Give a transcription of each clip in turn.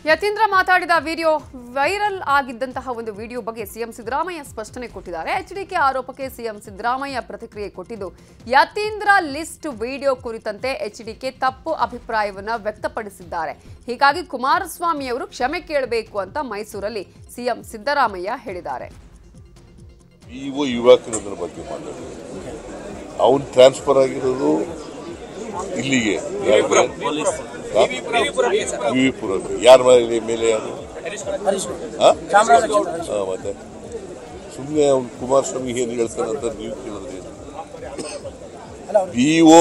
ಯತೀಂದ್ರ ಮಾತಾಡಿದ video viral ಆಗಿದ್ದಂತಹ ಒಂದು video ಬಗ್ಗೆ ಸಿಎಂ ಸಿದ್ದರಾಮಯ್ಯ ಸ್ಪಷ್ಟನೆ ಕೊಟ್ಟಿದ್ದಾರೆ ಎಚ್ಡಿಕೆ ಆರೋಪಕ್ಕೆ ಸಿಎಂ ಸಿದ್ದರಾಮಯ್ಯ ಪ್ರತಿಕ್ರಿಯೆ ಕೊಟ್ಟಿದ್ದು ಯತೀಂದ್ರ ಲಿಸ್ಟ್ ವಿಡಿಯೋ ಕುರಿತಂತೆ ಎಚ್ಡಿಕೆ ತಪ್ಪು ಅಭಿಪ್ರಾಯವನ್ನ ವ್ಯಕ್ತಪಡಿಸಿದ್ದಾರೆ ಹೀಗಾಗಿ ಕುಮಾರಸ್ವಾಮಿ ಅವರು ಕ್ಷಮೆ ಕೇಳಬೇಕು ಅಂತ ಮೈಸೂರಲ್ಲಿ ಸಿಎಂ ಸಿದ್ದರಾಮಯ್ಯ ಹೇಳಿದ್ದಾರೆ ಇವು ಯುವಕರದ್ರ ಬಗ್ಗೆ ಮಾತಾಡಿದ್ರು ಅವನು ಟ್ರಾನ್ಸ್ಫರ್ ಆಗಿರೋದು ಇಲ್ಲಿಗೆ ವಿವಿಪುರಕ್ಕೆ ಯಾರ ಮೇಲೆ ಮೇಲೆ ಯಾರು ಆ? ಆ, ಮತ್ತೆ ಸುಮ್ಮನೆ ಅವ್ನು ಕುಮಾರಸ್ವಾಮಿ ಏನು ಹೇಳ್ತಾನೆ ಅಂತ ನೀವು ಕೇಳಿದ್ರಿ ಪಿ ಒ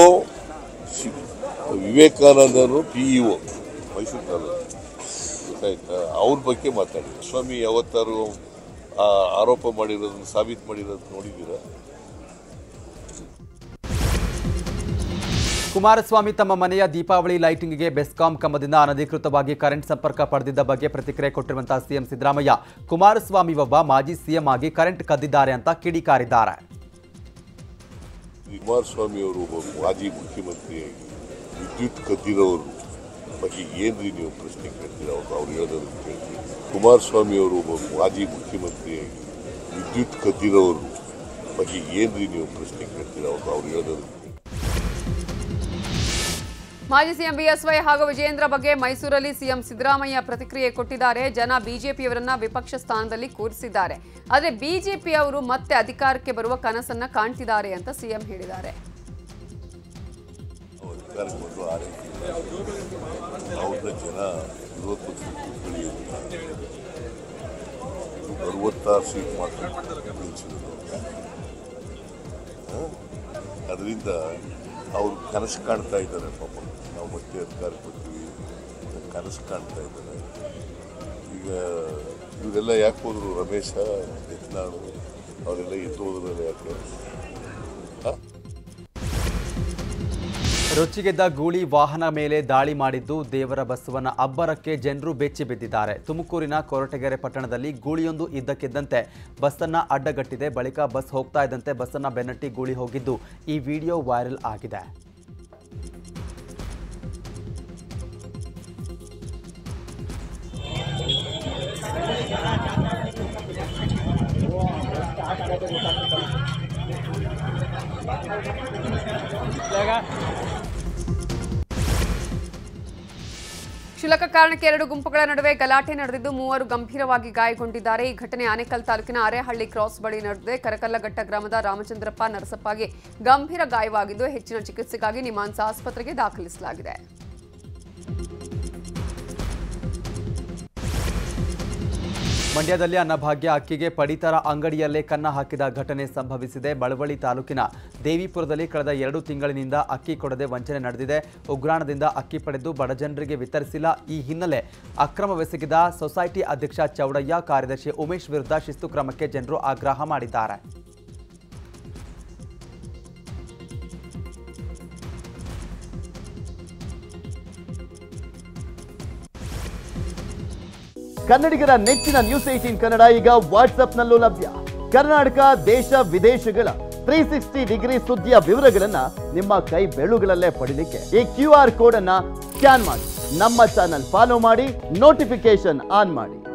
ವಿವೇಕಾನಂದನು ಪಿ ಇಒ ಮೈಸೂರು ತಾಲೂಕು ಗೊತ್ತಾಯ್ತಾ ಅವ್ರ ಬಗ್ಗೆ ಮಾತಾಡಿ ಸ್ವಾಮಿ ಯಾವತ್ತಾರು ಆ ಆರೋಪ ಮಾಡಿರೋದನ್ನ ಸಾಬೀತು ಮಾಡಿರೋದು ನೋಡಿದ್ದೀರಾ ಕುಮಾರಸ್ವಾಮಿ ತಮ್ಮ ಮನೆಯ ದೀಪಾವಳಿ ಲೈಟಿಂಗ್ಗೆ ಬೆಸ್ಕಾಂ ಕಂಬದಿಂದ ಅನಧಿಕೃತವಾಗಿ ಕರೆಂಟ್ ಸಂಪರ್ಕ ಪಡೆದಿದ್ದ ಬಗ್ಗೆ ಪ್ರತಿಕ್ರಿಯೆ ಕೊಟ್ಟಿರುವಂತಹ ಸಿಎಂ ಸಿದ್ದರಾಮಯ್ಯ ಕುಮಾರಸ್ವಾಮಿ ಒಬ್ಬ ಮಾಜಿ ಸಿಎಂ ಆಗಿ ಕರೆಂಟ್ ಕದ್ದಿದ್ದಾರೆ ಅಂತ ಕಿಡಿಕಾರಿದ್ದಾರೆ ಕುಮಾರಸ್ವಾಮಿ ಅವರು ಒಬ್ಬ ಮಾಜಿ ಮುಖ್ಯಮಂತ್ರಿಯಾಗಿ ವಿದ್ಯುತ್ ಕದ್ದಿರೋರು ಬಗ್ಗೆ ಏನ್ರಿ ನೀವು ಪ್ರಶ್ನೆ ಕೇಳ್ತೀರಾ ಅವ್ರು ಅವ್ರು ಹೇಳೋದನ್ನು ಕೇಳ್ತೀರಿ ಕುಮಾರಸ್ವಾಮಿ ಅವರು ಒಬ್ಬ ಮಾಜಿ ಮುಖ್ಯಮಂತ್ರಿಯಾಗಿ ವಿದ್ಯುತ್ ಕದ್ದಿರೋರು ಬಗ್ಗೆ ಏನ್ರಿ ನೀವು ಪ್ರಶ್ನೆ ಕೇಳ್ತೀರಾ ಅವ್ರು ಅವ್ರು ಹೇಳೋದನ್ನು ಕೇಳ್ತೀರಿ ಮಾಜಿ ಸಿಎಂ ಬಿಎಸ್ವೈ ಹಾಗೂ ವಿಜಯೇಂದ್ರ ಬಗ್ಗೆ ಮೈಸೂರಲ್ಲಿ ಸಿಎಂ ಸಿದ್ದರಾಮಯ್ಯ ಪ್ರತಿಕ್ರಿಯೆ ಕೊಟ್ಟಿದ್ದಾರೆ ಜನ ಬಿಜೆಪಿಯವರನ್ನ ವಿಪಕ್ಷ ಸ್ಥಾನದಲ್ಲಿ ಕೂರಿಸಿದ್ದಾರೆ ಆದರೆ ಬಿಜೆಪಿಯವರು ಮತ್ತೆ ಅಧಿಕಾರಕ್ಕೆ ಬರುವ ಕನಸನ್ನ ಕಾಣ್ತಿದ್ದಾರೆ ಅಂತ ಸಿಎಂ ಹೇಳಿದ್ದಾರೆ ಅವ್ರು ಅಧಿಕಾರಕ್ಕೆ ಬಂದು ಆರೈಕೆ ಅವ್ರನ್ನ ಜನ ವಿರೋಧ ಪಕ್ಷಕ್ಕೆ ಬೆಳೆಯೋದಿಲ್ಲ ಅರವತ್ತಾರು ಸೀಟ್ ಮಾತ್ರ ನಿಲ್ಸಿದ್ರು ಅದರಿಂದ ಅವ್ರು ಕನಸು ಕಾಣ್ತಾ ಇದ್ದಾರೆ ಪಾಪ ನಾವು ಮತ್ತೆ ಅಧಿಕಾರಕ್ಕೆ ಬರ್ತೀವಿ ಅಂತ ಕನಸು ಕಾಣ್ತಾ ಇದ್ದಾರೆ ಈಗ ಇವರೆಲ್ಲ ಯಾಕೆ ಹೋದ್ರು ರಮೇಶ ಯತ್ನಾಳು ಅವರೆಲ್ಲ ಎದ್ದು ಹೋದ್ರಲ್ಲ ಯಾಕೆ ಹಾಂ ರುಚಿಗೆದ್ದ ಗೂಳಿ ವಾಹನ ಮೇಲೆ ದಾಳಿ ಮಾಡಿದ್ದು ದೇವರ ಬಸವನ ಅಬ್ಬರಕ್ಕೆ ಜನರು ಬೆಚ್ಚಿ ಬಿದ್ದಿದ್ದಾರೆ ತುಮಕೂರಿನ ಕೊರಟಗೆರೆ ಪಟ್ಟಣದಲ್ಲಿ ಗೂಳಿಯೊಂದು ಇದ್ದಕ್ಕಿದ್ದಂತೆ ಬಸ್ಸನ್ನ ಅಡ್ಡಗಟ್ಟಿದೆ ಬಳಿಕ ಬಸ್ ಹೋಗ್ತಾ ಇದ್ದಂತೆ ಬಸ್ಸನ್ನ ಬೆನ್ನಟ್ಟಿ ಗೂಳಿ ಹೋಗಿದ್ದು ಈ ವಿಡಿಯೋ ವೈರಲ್ ಆಗಿದೆ ಕ್ಷುಲಕ ಕಾರಣಕ್ಕೆ ಎರಡು ಗುಂಪುಗಳ ನಡುವೆ ಗಲಾಟೆ ನಡೆದಿದ್ದು ಮೂವರು ಗಂಭೀರವಾಗಿ ಗಾಯಗೊಂಡಿದ್ದಾರೆ ಈ ಘಟನೆ ಆನೇಕಲ್ ತಾಲೂಕಿನ ಅರೆಹಳ್ಳಿ ಕ್ರಾಸ್ ಬಳಿ ನಡೆದಿದೆ ಕರಕಲ್ಲಘಟ್ಟ ಗ್ರಾಮದ ರಾಮಚಂದ್ರಪ್ಪ ನರಸಪ್ಪಗೆ ಗಂಭೀರ ಗಾಯವಾಗಿದ್ದು ಹೆಚ್ಚಿನ ಚಿಕಿತ್ಸೆಗಾಗಿ ನಿಮಾನ್ಸ್ ಆಸ್ಪತ್ರೆಗೆ ದಾಖಲಿಸಲಾಗಿದೆ ಮಂಡ್ಯದಲ್ಲಿ ಅನ್ನಭಾಗ್ಯ ಅಕ್ಕಿಗೆ ಪಡಿತರ ಅಂಗಡಿಯಲ್ಲೇ ಕನ್ನ ಹಾಕಿದ ಘಟನೆ ಸಂಭವಿಸಿದೆ ಬಳವಳ್ಳಿ ತಾಲೂಕಿನ ದೇವಿಪುರದಲ್ಲಿ ಕಳೆದ ಎರಡು ತಿಂಗಳಿನಿಂದ ಅಕ್ಕಿ ಕೊಡದೆ ವಂಚನೆ ನಡೆದಿದೆ ಉಗ್ರಾಣದಿಂದ ಅಕ್ಕಿ ಪಡೆದು ಬಡಜನರಿಗೆ ವಿತರಿಸಿಲ್ಲ ಈ ಹಿನ್ನೆಲೆ ಅಕ್ರಮವೆಸಗಿದ ಸೊಸೈಟಿ ಅಧ್ಯಕ್ಷ ಚೌಡಯ್ಯ ಕಾರ್ಯದರ್ಶಿ ಉಮೇಶ್ ವಿರುದ್ಧ ಶಿಸ್ತು ಕ್ರಮಕ್ಕೆ ಜನರು ಆಗ್ರಹ ಮಾಡಿದ್ದಾರೆ ಕನ್ನಡಿಗರ ನೆಚ್ಚಿನ ನ್ಯೂಸ್ ಏಟೀನ್ ಕನ್ನಡ ಈಗ ವಾಟ್ಸ್ಆಪ್ನಲ್ಲೂ ಲಭ್ಯ ಕರ್ನಾಟಕ ದೇಶ ವಿದೇಶಗಳ ತ್ರೀ ಸಿಕ್ಸ್ಟಿ ಡಿಗ್ರಿ ಸುದ್ದಿಯ ವಿವರಗಳನ್ನ ನಿಮ್ಮ ಕೈ ಬೆಳುಗಳಲ್ಲೇ ಪಡಿಲಿಕ್ಕೆ ಈ ಕ್ಯೂ ಆರ್ ಕೋಡ್ ಅನ್ನ ಸ್ಕ್ಯಾನ್ ಮಾಡಿ ನಮ್ಮ ಚಾನಲ್ ಫಾಲೋ ಮಾಡಿ ನೋಟಿಫಿಕೇಶನ್ ಆನ್ ಮಾಡಿ